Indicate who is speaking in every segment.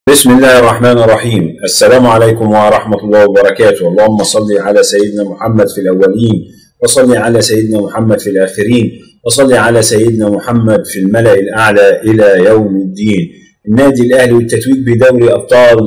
Speaker 1: بسم الله الرحمن الرحيم السلام عليكم ورحمة الله وبركاته اللهم صل على سيدنا محمد في الأولين وصل على سيدنا محمد في الآخرين وصل على سيدنا محمد في الملأ الأعلى إلى يوم الدين النادي الأهلي والتتويج بدوري أبطال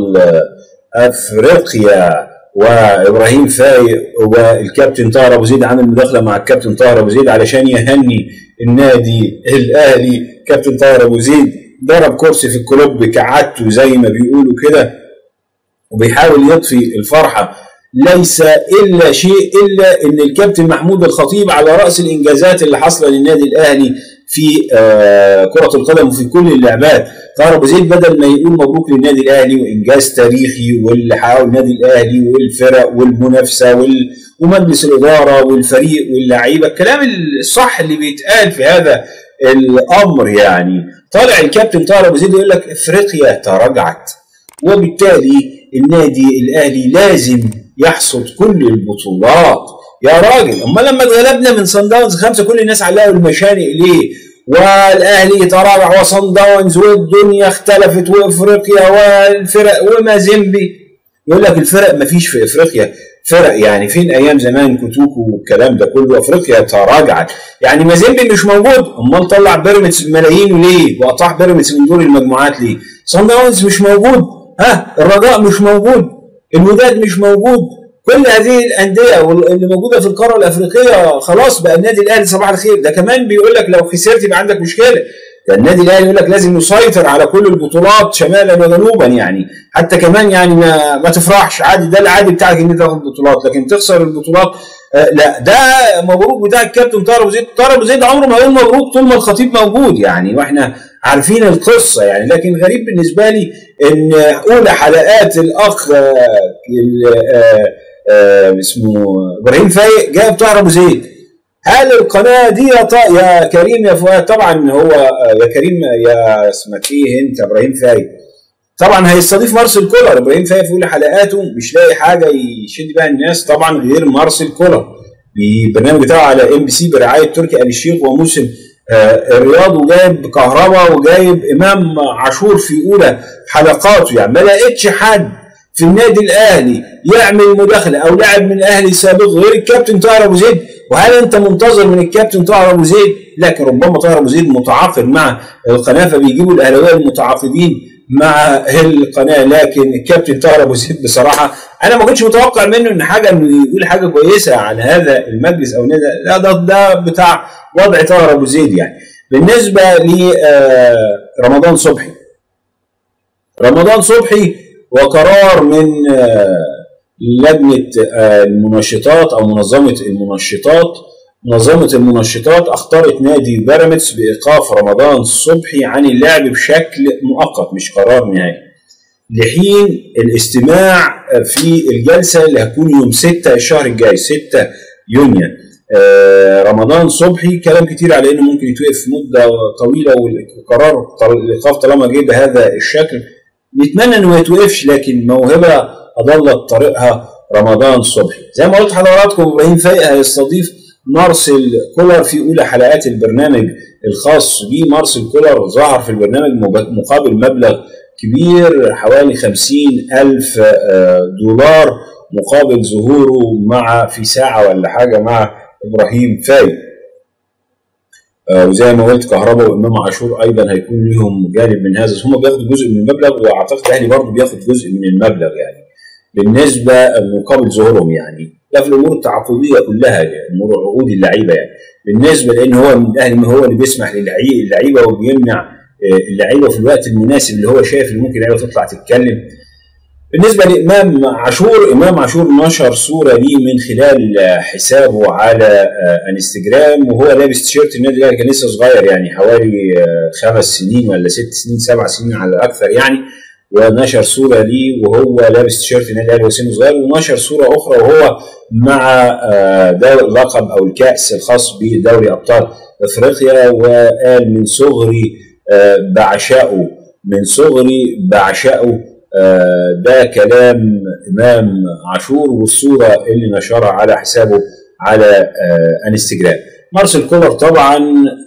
Speaker 1: أفريقيا وإبراهيم فايق والكابتن طاهر أبو زيد عامل مداخلة مع الكابتن طاهر أبو زيد علشان يهني النادي الأهلي كابتن طاهر أبو زيد ضرب كرسي في الكلوب كعادته زي ما بيقولوا كده وبيحاول يطفي الفرحة ليس إلا شيء إلا إن الكابتن محمود الخطيب على رأس الإنجازات اللي حصل للنادي الأهلي في آه كرة القدم وفي كل اللعبات طاهر أبو زيد بدل ما يقول مبروك للنادي الأهلي وإنجاز تاريخي واللي حققه النادي الأهلي والفرق والمنافسة وال... ومجلس الإدارة والفريق واللعيبة الكلام الصح اللي بيتقال في هذا الأمر يعني طالع الكابتن طاهر ابو زيد يقول لك افريقيا تراجعت وبالتالي النادي الاهلي لازم يحصد كل البطولات يا راجل امال لما اتغلبنا من صن داونز خمسه كل الناس علقوا المشانق ليه؟ والاهلي تراجع وصن داونز والدنيا اختلفت وافريقيا والفرق ومازيمبي يقول لك الفرق ما فيش في افريقيا فرق يعني فين ايام زمان كوتوكو والكلام ده كله افريقيا تراجعت يعني مازيمبي مش موجود امال طلع بيراميدز ملايين ليه وقطع بيراميدز من دور المجموعات ليه صن داونز مش موجود ها الرجاء مش موجود الوداد مش موجود كل هذه الانديه اللي موجوده في القاره الافريقيه خلاص بقى النادي الاهلي صباح الخير ده كمان بيقول لك لو خسرت يبقى عندك مشكله ده النادي الاهلي يقول لك لازم يسيطر على كل البطولات شمالا وجنوبا يعني حتى كمان يعني ما, ما تفرحش عادي ده العادي بتاعك ان انت تاخد بطولات لكن تخسر البطولات آه لا ده مبروك بتاع الكابتن طاهر ابو زيد طاهر ابو زيد عمره ما يقول مبروك طول ما الخطيب موجود يعني واحنا عارفين القصه يعني لكن غريب بالنسبه لي ان اولى حلقات الاخ آه آه اسمه ابراهيم فايق جاب طاهر ابو زيد هل القناه دي يا, ط... يا كريم يا فؤاد طبعا هو يا كريم يا اسمك ايه انت ابراهيم فايق طبعا هيستضيف مارسيل كولر ابراهيم فايق في اولى حلقاته مش لاقي حاجه يشد بيها الناس طبعا غير مارسيل كولر البرنامج بتاعه على ام بي سي برعايه تركي آل الشيخ وموسم آه الرياض وجايب كهرباء وجايب امام عاشور في اولى حلقاته يعني ما لقيتش حد في النادي الاهلي يعمل مداخله او لاعب من الاهلي سابق غير الكابتن طاهر ابو زيد وهل انت منتظر من الكابتن طاهر ابو زيد لكن ربما طاهر ابو زيد متعاقد مع القناه فبيجيبوا الاهلاويه المتعاقدين مع القناه لكن الكابتن طاهر ابو زيد بصراحه انا ما كنتش متوقع منه ان حاجه انه يقول حاجه كويسه عن هذا المجلس او النادي لا ده ده بتاع وضع طاهر ابو زيد يعني بالنسبه لرمضان صبحي رمضان صبحي وقرار من لجنه المنشطات او منظمه المنشطات منظمه المنشطات اختارت نادي بيراميدز بايقاف رمضان صبحي عن اللعب بشكل مؤقت مش قرار نهائي لحين الاستماع في الجلسه اللي هتكون يوم 6 الشهر الجاي 6 يونيو رمضان صبحي كلام كتير على انه ممكن يتوقف مده طويله والقرار الايقاف طالما جه بهذا الشكل نتمنى انه ما يتوقفش لكن موهبه اضلت طريقها رمضان صبحي زي ما قلت لحضراتكم ابراهيم فايق هيستضيف مارسيل كولر في اولى حلقات البرنامج الخاص بيه مارسيل كولر ظهر في البرنامج مقابل مبلغ كبير حوالي خمسين ألف دولار مقابل ظهوره مع في ساعة ولا حاجة مع إبراهيم فايق وزي ما قلت كهرباء وامام عاشور ايضا هيكون لهم جانب من هذا هم بياخدوا جزء من المبلغ واعتقد الاهلي برضه بياخد جزء من المبلغ يعني بالنسبه مقابل ظهورهم يعني ده في الامور التعاقديه كلها يعني امور عقود اللعيبه يعني بالنسبه لان هو الاهلي ما هو اللي بيسمح للعيبه وبيمنع اللعيبه في الوقت المناسب اللي هو شايف ان ممكن اللعيبه تطلع تتكلم بالنسبه لامام عاشور امام عاشور نشر صوره ليه من خلال حسابه على انستجرام وهو لابس تيشيرت النادي الاهلي كان لسه صغير يعني حوالي خمس سنين ولا ست سنين سبع سنين على الاكثر يعني ونشر صوره ليه وهو لابس تيشيرت النادي الاهلي وسنه صغير ونشر صوره اخرى وهو مع دوري اللقب او الكاس الخاص بدوري ابطال افريقيا وقال من صغري بعشقه من صغري بعشقه ده كلام امام عاشور والصوره اللي نشرها على حسابه على انستجرام مارسيل كولر طبعا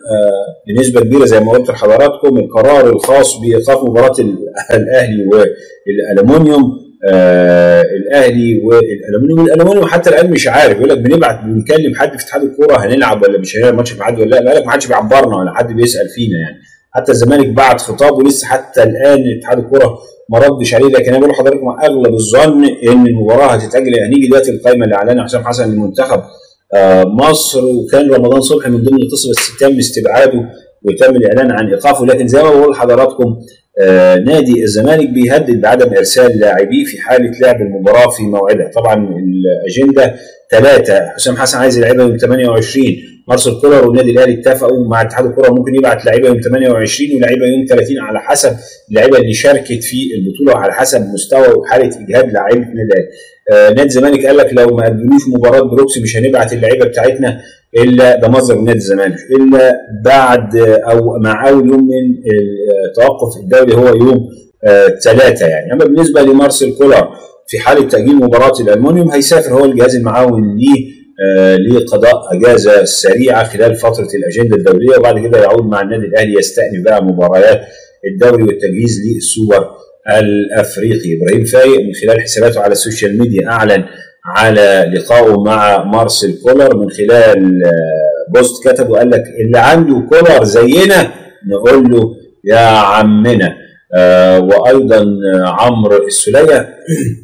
Speaker 1: بنسبه كبيره زي ما قلت لحضراتكم القرار الخاص بايقاف مباراه الاهلي والالومنيوم آه الاهلي والالومنيوم الالومنيوم حتى الان مش عارف يقول لك بنبعت بنكلم حد في اتحاد الكوره هنلعب ولا مش هنلعب ماتش ميعاد ولا لا بالك ما حدش بيعبرنا ولا حد بيسال فينا يعني حتى الزمالك بعت خطاب ولسه حتى الان اتحاد الكوره ما ردش عليه لكن انا بقول لحضراتكم اغلب الظن ان المباراه هتتاجل هنيجي دلوقتي القائمه اللي اعلنها حسام حسن للمنتخب آه مصر وكان رمضان صبحي من ضمن القصه بس تم استبعاده وتم الاعلان عن ايقافه لكن زي ما بقول لحضراتكم آه نادي الزمالك بيهدد بعدم ارسال لاعبيه في حاله لعب المباراه في موعدها طبعا الاجنده ثلاثه حسام حسن عايز يلعبها يوم 28 مارسيل كولر والنادي الاهلي اتفقوا مع اتحاد الكره ممكن يبعت لعيبه يوم 28 ولاعيبه يوم 30 على حسب اللعيبه اللي شاركت في البطوله وعلى حسب مستوى وحاله اجهاد لاعيبه النادي الاهلي. آه نادي الزمالك قال لك لو ما قدموش مباراه بروكسي مش هنبعت اللعيبه بتاعتنا الا ده مصدر نادي الزمالك الا بعد او مع اول يوم من التوقف الدولي هو يوم ثلاثه آه يعني اما بالنسبه لمارسيل كولر في حاله تاجيل مباراه الالمونيوم هيسافر هو الجهاز المعاون ليه آه لقضاء اجازه سريعه خلال فتره الاجنده الدوليه وبعد كده يعود مع النادي الاهلي يستأنف بقى مباريات الدوري والتجهيز للسوبر الافريقي ابراهيم فايق من خلال حساباته على السوشيال ميديا اعلن على لقائه مع مارسيل كولر من خلال بوست كتب وقال لك اللي عنده كولر زينا نقول له يا عمنا آه وايضا عمرو السوليه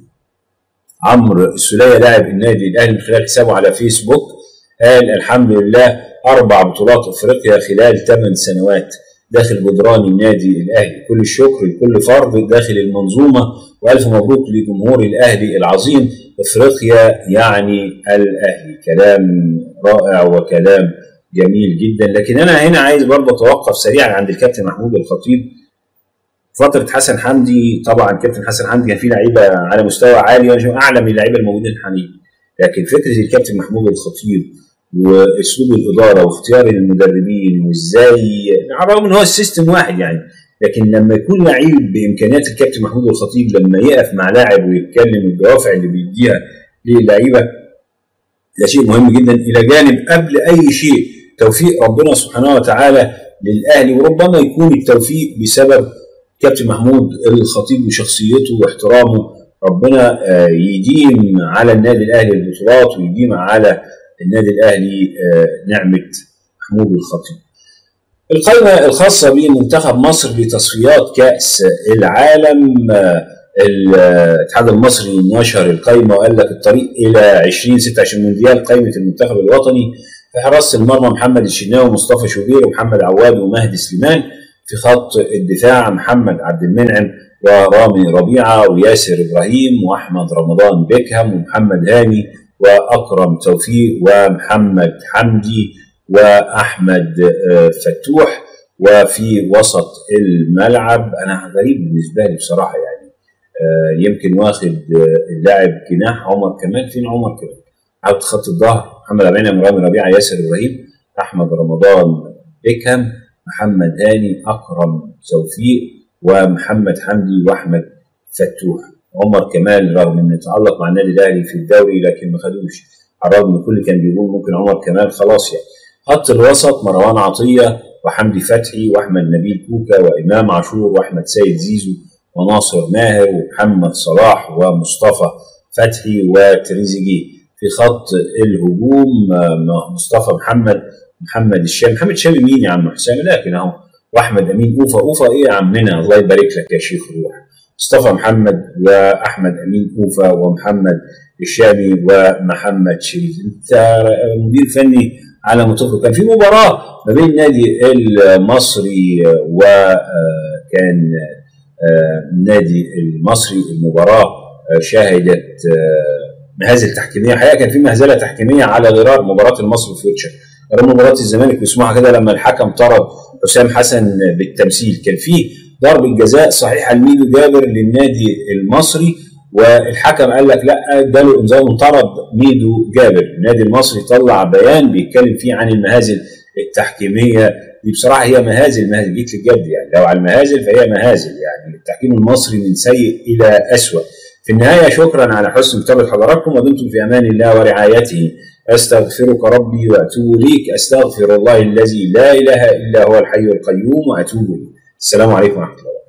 Speaker 1: عمرو السوليه لاعب النادي الاهلي من خلال حسابه على فيسبوك قال الحمد لله اربع بطولات افريقيا خلال ثمان سنوات داخل جدران النادي الاهلي كل الشكر لكل فرد داخل المنظومه والف مبروك لجمهور الاهلي العظيم افريقيا يعني الاهلي كلام رائع وكلام جميل جدا لكن انا هنا عايز برضه اتوقف سريعا عند الكابتن محمود الخطيب فتره حسن حمدي طبعا كابتن حسن حمدي كان فيه لعيبه على مستوى عالي وانا اعلى من اللعيبه الموجودين حاليا لكن فكره الكابتن محمود الخطيب واسلوب الاداره واختيار المدربين وازاي على الرغم ان هو السيستم واحد يعني لكن لما يكون لعيب بامكانيات الكابتن محمود الخطيب لما يقف مع لاعب ويتكلم الدوافع اللي بيديها للعيبه ده شيء مهم جدا الى جانب قبل اي شيء توفيق ربنا سبحانه وتعالى للاهلي وربما يكون التوفيق بسبب كابتن محمود الخطيب وشخصيته واحترامه ربنا يديم على النادي الاهلي البطولات ويديم على النادي الاهلي نعمه محمود الخطيب. القائمه الخاصه بمنتخب مصر لتصفيات كاس العالم الاتحاد المصري نشر القائمه وقال لك الطريق الى 2026 مونديال قائمه المنتخب الوطني في حراسه المرمى محمد الشناوي ومصطفى شوبير ومحمد عواد ومهدي سليمان في خط الدفاع محمد عبد المنعم ورامي ربيعه وياسر ابراهيم واحمد رمضان بيكهام ومحمد هاني واكرم توفيق ومحمد حمدي واحمد فتوح وفي وسط الملعب انا غريب بالنسبه لي بصراحه يعني يمكن واخد اللاعب جناح عمر كمال فين عمر كمال عبد خط الظهر محمد عبد المنعم رامي ربيعه ياسر ابراهيم احمد رمضان بيكهام محمد هاني اكرم توفيق ومحمد حمدي واحمد فتوح عمر كمال رغم انه تعلق مع النادي الاهلي في الدوري لكن ما خدوش على الرغم ان الكل كان بيقول ممكن عمر كمال خلاص يعني خط الوسط مروان عطيه وحمدي فتحي واحمد نبيل كوكا وامام عاشور واحمد سيد زيزو وناصر ماهر ومحمد صلاح ومصطفى فتحي وتريزيجيه في خط الهجوم مصطفى محمد محمد الشام محمد الشام مين يا عم حسام لكن اهو واحمد امين اوفا اوفا ايه يا عمنا الله يبارك لك يا شيخ روح مصطفى محمد واحمد امين اوفا ومحمد الشامي ومحمد شريف انت مدير فني على متفق كان في مباراه ما بين النادي المصري وكان النادي المصري المباراه شهدت مهازل تحكيميه حقيقه كان في مهزله تحكيميه على غرار مباراه المصري فيوتشر غير مباراه الزمالك واسمعها كده لما الحكم طرد حسام حسن بالتمثيل كان في ضربه جزاء صحيحه لميدو جابر للنادي المصري والحكم قال لك لا اداله انذار وطرد ميدو جابر النادي المصري طلع بيان بيتكلم فيه عن المهازل التحكيميه دي بصراحه هي مهازل مهازل جيت للجد يعني لو على المهازل فهي مهازل يعني التحكيم المصري من سيء الى اسوء في النهايه شكرا على حسن متابعه حضراتكم ودمتم في امان الله ورعايته استغفرك ربي واتوب اليك استغفر الله الذي لا اله الا هو الحي القيوم واتوب اليه السلام عليكم ورحمه الله